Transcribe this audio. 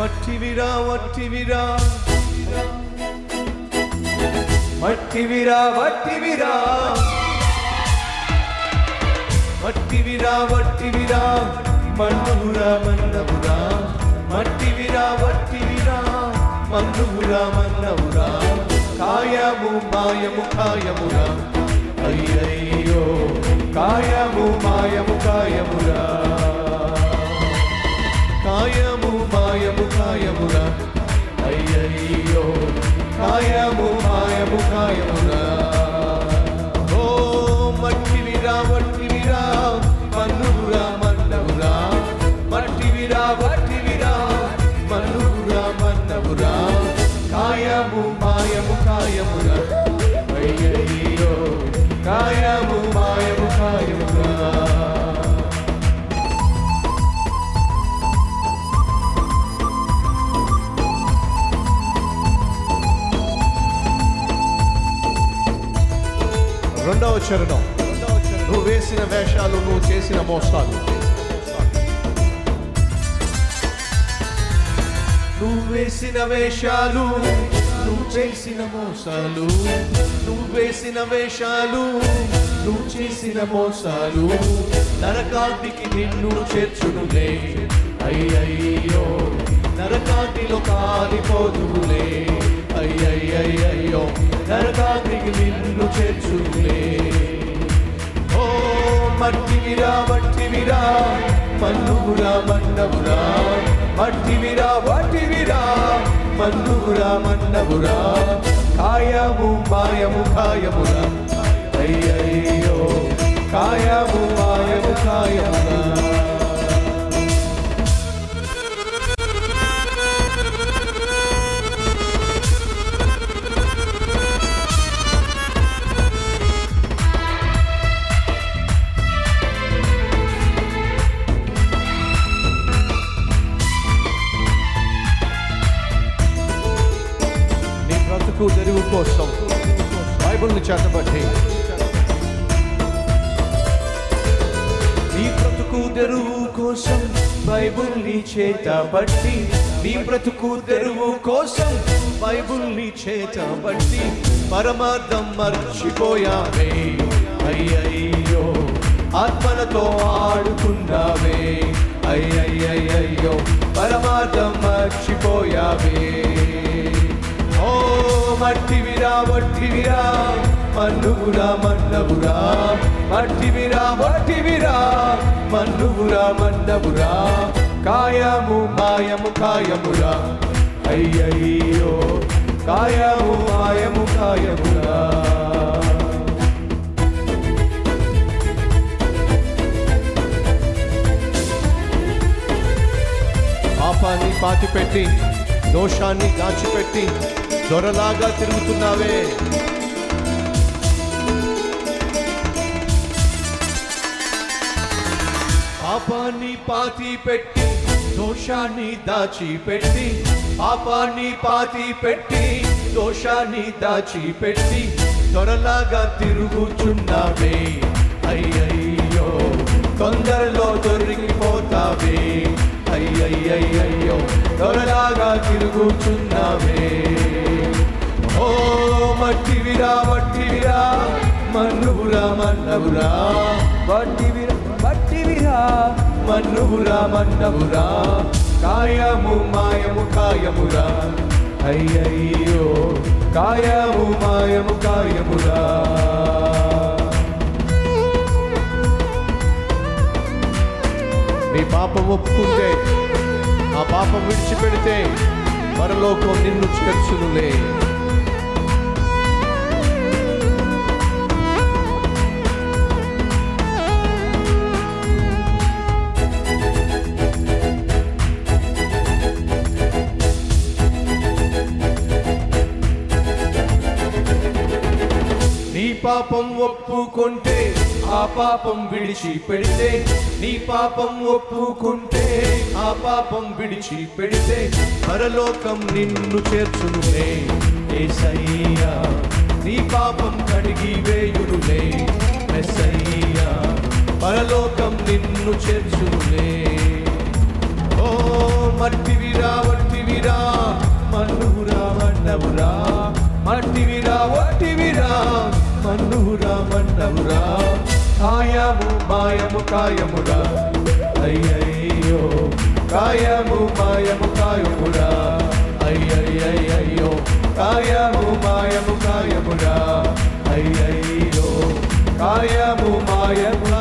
మట్టివిరా వట్టివిరా మట్టివిరా వట్టివిరా మట్టివిరా వట్టివిరా మన్నురా మన్నవురా మట్టివిరా వట్టివిరా మన్నురా మన్నవురా కాయము మాయము కాయమురా అయ్యయ్యో కాయము మాయము కాయమురా కాయము మాయము కాయమురా అయ్యయ్యో కాయము మాయము కాయమురా ఓ మట్టివిరా వట్టివిరా మన్నురా మన్నవురా మట్టివిరా వట్టివిరా మన్నురా మన్నవురా కాయము మాయము కాయమురా అయ్యయ్యో కాయము మాయము కాయమురా రెండవ చరణం నువ్వు వేసిన వేషాలు నువ్వు చేసిన మోసాలు నువ్వు వేసిన వేషాలు నువ్వు చేసిన మోసాలు నువ్వు వేసిన వేషాలు నువ్వు చేసిన మోసాలు నరకాటికి నిన్ను చేర్చునులే అయ్యయ్యో నరకాటిలో కాలిపోదులే అయ్యయ్యయ్యో నరకాటికి నిన్ను చేర్చునులే ఓ మట్టివిరా మట్టివిరా మన్నుగురా మన్నవురా మట్టివిరా వట్టివిరా మన్నుగురా మన్నవురా కాయము మాయము కాయమురా అయ్యయ్యో కాయము మాయము కాయమురా నీ బ్రతుకు తెరువు కోసం బైబిల్ని చేతబట్టి నీ బ్రతుకు తెరువు కోసం బైబిల్ని చేతబట్టి నీ బ్రతుకు తెరువు కోసం బైబిల్ని చేతబట్టి పరమార్థం మర్చిపోయావే అయ్యయ్యో ఆత్మలతో ఆడుకున్నావే అయ్యయ్యయ్యో పరమార్థం మర్చిపోయావే ఓ మట్టివిరా మట్టివిరా మన్నుగురా మన్నవురా మట్టివిరా మట్టివిరా మన్నుగురా మన్నవురా కాయము మాయము కాయమురా అయ్యయ్యో కాయము మాయము కాయమురా పాపాన్ని పాతిపెట్టి దోషాన్ని దాచిపెట్టి దొరలాగా తిరుగుతున్నావే పాపాన్ని పాతి పెట్టి దోషాన్ని దాచిపెట్టి పాపాన్ని పాతి పెట్టి దోషాన్ని దాచిపెట్టి దొరలాగా తిరుగుచున్నావే అయ్యయ్యో తొందరలో దొరికిపోతావే అయ్యయ్యయ్యో దొరలాగా తిరుగుచున్నావే ఓ మట్టివిరా మట్టివిరా మన్నువురా మన్నవురా మట్టివిరా మట్టివిరా మన్నువురా మన్నవురా కాయము మాయము కాయమురా అయ్యయ్యో కాయము మాయము కాయమురా నీ పాపం ఒప్పుకుంటే ఆ పాపం విడిచిపెడితే పరలోకం నిన్ను చేర్చునులే నీ పాపం ఒప్పుకుంటే ఆ పాపం విడిచి పెడితే నీ పాపం ఒప్పుకుంటే ఆ పాపం విడిచి పెడితే పరలోకం నిన్ను చేర్చునులే ఏసయ్యా నీ పాపం కడిగి వేయునులే మెస్సయ్యా పరలోకం నిన్ను చేర్చునులే ఓ మట్టివిరా మట్టివిరా మన్నవురా మన్నవురా కాయము మాయము కాయమురా అయ్యయ్యో కాయము మాయము కాయమురా అయ్యయ్యయ్యో కాయము మాయము కాయమురా అయ్యయ్యో కాయము మాయము